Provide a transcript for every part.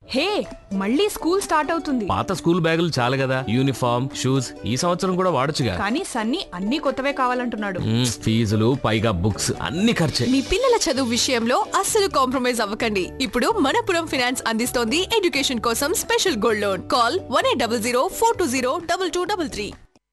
హే మళ్ళీ school start అవుతుంది పాత స్కూల్ బ్యాగులు చాలు కదా యూనిఫామ్ షూస్ ఈ సంవత్సరం కూడా వాడొచ్చుగా కానీ సన్నీ అన్ని కొత్తవే కావాలంటున్నాడు మ్మ్, ఫీజులు పైగా బుక్స్ అన్ని ఖర్చే మీ పిల్లల చదువు విషయంలో అస్సలు కాంప్రమైజ్ అవ్వకండి ఇప్పుడు మనపురం ఫైనాన్స్ అందిస్తోంది ఎడ్యుకేషన్ కోసం special gold loan call one eight double zero four two zero double two double three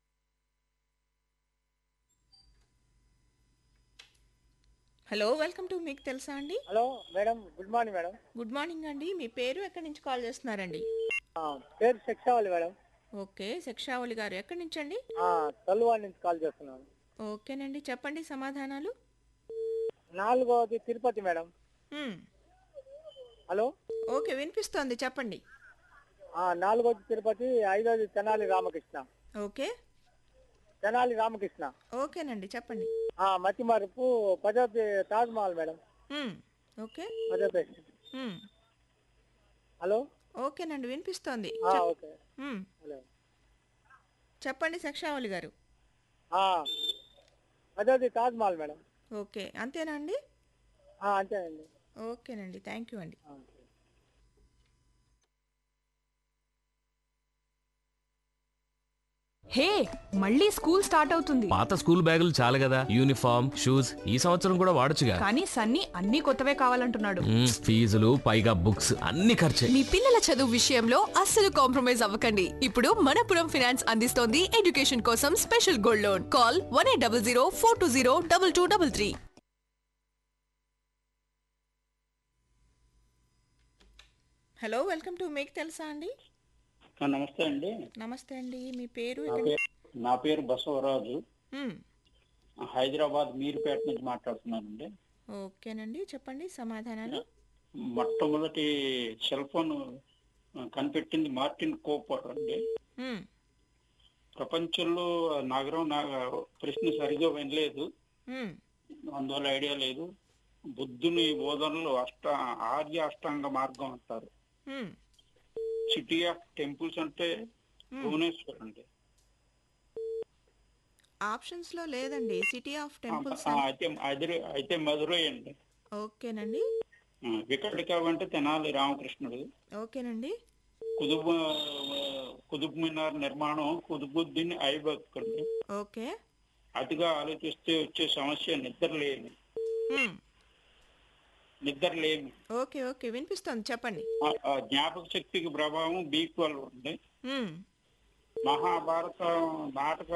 hello welcome to మీకు తెలుసా అండి hello madam good morning madam good morning అండి మీ పేరు ఎక్కడి నుంచి కాల్ చేస్తున్నారండి ఆ, పేరు శిక్షావళి మేడం ఓకే శిక్షావళి గారు ఎక్కడి నుంచి అండి ఆ, తల్లువాడి నుంచి కాల్ చేస్తున్నాను ఓకేనండి చెప్పండి సమాధానాలు నాలుగోది తిరుపతి మేడం మ్మ్. హలో ఓకే వినిపిస్తోంది చెప్పండి ఆ, నాలుగోది తిరుపతి ఐదోది తెనాలి రామకృష్ణ ఓకే తెనాలి రామకృష్ణ ఓకేనండి చెప్పండి ఆ, మతి మరుపు పదోది తాజ్ మహల్ మేడం మ్మ్. ఓకే పదోది మ్మ్. హలో ఓకేనండి వినిపిస్తోంది ఆ, చెప్- ఓకే మ్మ్. హలో చెప్పండి శిక్షావళి గారు ఆ, పదోది తాజ్ మహల్ మేడం ఓకే అంతేనా అండి ఆ, అంతేనండి ఓకేనండి థ్యాంక్ యూ అండి ఆ. హే మళ్ళీ స్కూల్ స్టార్ట్ అవుతుంది పాత స్కూల్ బ్యాగులు చాలు కదా యూనిఫామ్ షూస్ ఈ సంవత్సరం కూడా వాడొచ్చుగా కానీ సన్నీ అన్ని కొత్తవే కావాలంటున్నాడు మ్మ్, ఫీజులు పైగా బుక్స్ అన్ని ఖర్చే మీ పిల్లల చదువు విషయంలో అస్సలు కాంప్రమైజ్ అవ్వకండి ఇప్పుడు మనపురం ఫైనాన్స్ అందిస్తోంది ఎడ్యుకేషన్ కోసం special gold loan call one eight double zero four two zero double two double three hello welcome to మీకు తెలుసా అండి ఆ, నమస్తే అండి నమస్తే అండి మీ పేరు నా ఎక్కడి పేరు నా పేరు బసవరాజు మ్మ్. హైదరాబాద్ మీరుపేట నుంచి మాట్లాడుతున్నానండి ఓకేనండి చెప్పండి సమాధానాలు మొట్టమొదటి సెల్ ఫోన్ ఆ, కనిపెట్టింది మార్టిన్ కోపర్ అండి మ్మ్. ప్రపంచంలో ఆ నగరం నా ప్రశ్న సరిగా వినలేదు మ్మ్. అందువల్ల ఐడియా లేదు బుద్ధుని బోధనలు అష్ట ఆర్య అష్టాంగ మార్గం అంటారు మ్మ్. సిటీ ఆఫ్ టెంపుల్స్ అంటే భువనేశ్వర్ అండి ఆప్షన్స్ లో లేదండి సిటీ ఆఫ్ ఆ, టెంపుల్స్ ఆ, అయితే అదిరే అయితే మధురై అండి ఓకేనండి ఆ, వికటిక అంటే తెనాలి రామకృష్ణుడు ఓకేనండి కుతుబ్ కుతుబ్ మినార్ నిర్మాణం కుతుబుద్దీన్ ఐబక్ అండి ఓకే అతిగా ఆలోచిస్తే వచ్చే సమస్య నిద్రలేమి మ్మ్. నిద్రలేమి ఓకే ఓకే వినిపిస్తోంది చెప్పండి ఆ- ఆ జ్ఞాపక శక్తికి ప్రభావం బీ ట్వెల్వ్ ఉంది మ్మ్. మహాభారత నాటక